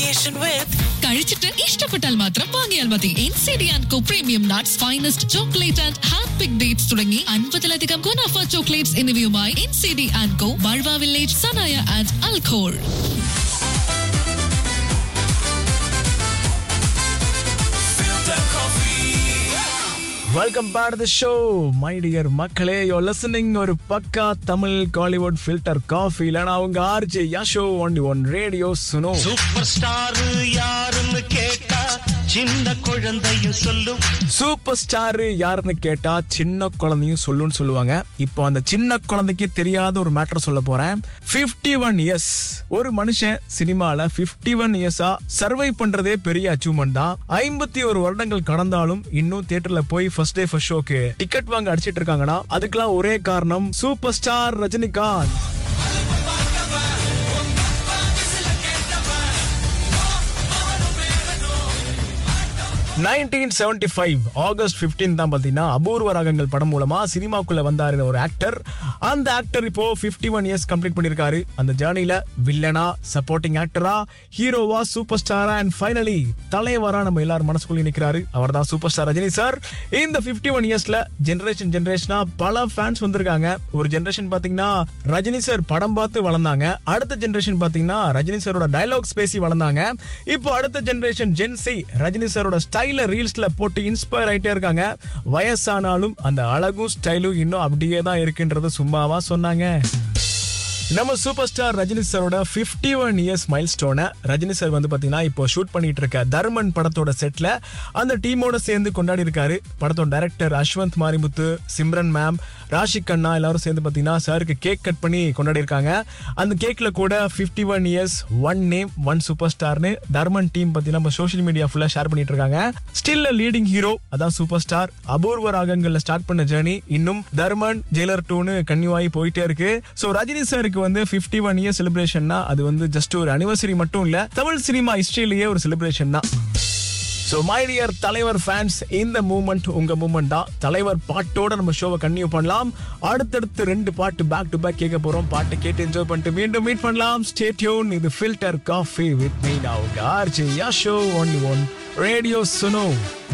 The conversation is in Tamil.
association with കഴിച്ചിട്ട് ഇഷ്ടപ്പെട്ടാൽ മാത്രം വാങ്ങിയാൽ മതി N C D and Co premium nuts finest chocolate and hand pick dates തുടങ്ങി അൻപതിലധികം ഗുണാഫ ചോക്ലേറ്റ്സ് എന്നിവയുമായി N C D and Co ബൾവ വില്ലേജ് സനായ ആൻഡ് അൽഖോൾ Filter Coffee. Welcome back the show my dear மக்களே யோ லிசனிங் ஒரு பக்கா தமிழ் காலிவுட் ஃபில்டர் காஃபி இல்லைனா உங்க RJ Yasho only one radio சுனோ சூப்பர் ஸ்டார் யாருன்னு கேட்டா சின்ன குழந்தையும் சொல்லும் சூப்பர் ஸ்டார் யாருன்னு கேட்டா சின்ன குழந்தையும் சொல்லுன்னு சொல்லுவாங்க இப்போ அந்த சின்ன குழந்தைக்கு தெரியாத ஒரு மேட்டர் சொல்ல போறேன் 51 ஒன் இயர்ஸ் ஒரு மனுஷன் சினிமால 51 ஒன் இயர்ஸா சர்வை பண்றதே பெரிய அச்சீவ்மெண்ட் தான் ஐம்பத்தி ஒரு வருடங்கள் கடந்தாலும் இன்னும் தியேட்டர்ல போய் ஃபர்ஸ்ட் டே ஃபர்ஸ்ட் ஷோக்கு டிக்கெட் வாங்க அடிச்சிட்டு இருக்காங்கன்னா அதுக்கெல்லாம் ஒரே காரணம் super star Rajinikanth nineteen seventy five August fifteen தான் பார்த்தீங்கன்னா அபூர்வ ராகங்கள் படம் மூலமா சினிமாக்குள்ள வந்தாரு ஒரு ஆக்டர் அந்த ஆக்டர் இப்போ 51 ஒன் இயர்ஸ் கம்ப்ளீட் பண்ணியிருக்காரு அந்த ஜேர்னில வில்லனா சப்போர்ட்டிங் ஆக்டரா ஹீரோவா சூப்பர் ஸ்டாரா அண்ட் ஃபைனலி தலைவரா நம்ம எல்லாரும் மனசுக்குள்ள நிற்கிறாரு அவர் தான் சூப்பர் ஸ்டார் ரஜினி சார் இந்த 51 ஒன் இயர்ஸ்ல ஜெனரேஷன் ஜெனரேஷனா பல ஃபேன்ஸ் வந்திருக்காங்க ஒரு ஜெனரேஷன் பாத்தீங்கன்னா ரஜினி சார் படம் பார்த்து வளர்ந்தாங்க அடுத்த ஜெனரேஷன் பாத்தீங்கன்னா ரஜினி சாரோட டயலாக்ஸ் பேசி வளர்ந்தாங்க இப்போ அடுத்த ஜெனரேஷன் ஜென்சி ரஜினி சாரோட ஸ்டைல ரீல்ஸ்ல போட்டு இன்ஸ்பயர் ஆயிட்டே இருக்காங்க வயசானாலும் அந்த அழகும் ஸ்டைலும் இன்னும் அப்படியே தான் இருக்குன்றது சும்மாவா சொன்னாங்க நம்ம சூப்பர் ஸ்டார் ரஜினி சாரோட 51 ஒன் இயர்ஸ் மைல் ஸ்டோனை ரஜினி சார் வந்து பாத்தீங்கன்னா இப்போ ஷூட் பண்ணிட்டு இருக்க தர்மன் படத்தோட செட்ல அந்த டீமோட சேர்ந்து கொண்டாடி இருக்காரு படத்தோட டைரக்டர் அஸ்வந்த் மாரிமுத்து சிம்ரன் மேம் ராஷி கண்ணா எல்லாரும் சேர்ந்து பாத்தீங்கன்னா சாருக்கு கேக் கட் பண்ணி கொண்டாடி இருக்காங்க அந்த கேக்ல கூட 51 one years one name one super ஸ்டார்னு தர்மன் டீம் பாத்தீங்கன்னா நம்ம சோஷியல் மீடியா ஃபுல்லா ஷேர் பண்ணிட்டு இருக்காங்க ஸ்டில் லீடிங் ஹீரோ அதான் சூப்பர் ஸ்டார் அபூர்வ ராகங்கள்ல ஸ்டார்ட் பண்ண ஜேர்னி இன்னும் தர்மன் ஜெயிலர் டூன்னு கன்னியூ போயிட்டே இருக்கு சோ ரஜினி சாருக்கு வந்து 51 ஒன் இயர் செலிப்ரேஷன்னா அது வந்து ஜஸ்ட் ஒரு அனிவர்சரி மட்டும் இல்ல தமிழ் சினிமா ஹிஸ்டரியிலேயே ஒரு செலிப்ரேஷன் தான் ஸோ மை டியர் தலைவர் ஃபேன்ஸ் இந்த மூமெண்ட் உங்க மூமெண்ட் தான் தலைவர் பாட்டோட நம்ம ஷோவை கன்டினியூ பண்ணலாம் அடுத்தடுத்து ரெண்டு பாட்டு பேக் டு பேக் கேட்க போறோம் பாட்டு கேட்டு என்ஜாய் பண்ணிட்டு மீண்டும் மீட் பண்ணலாம் ஸ்டே டியூன் இது ஃபில்டர் காஃபி வித் மீ நான் உங்க RJ Yasho only one radio சுனோ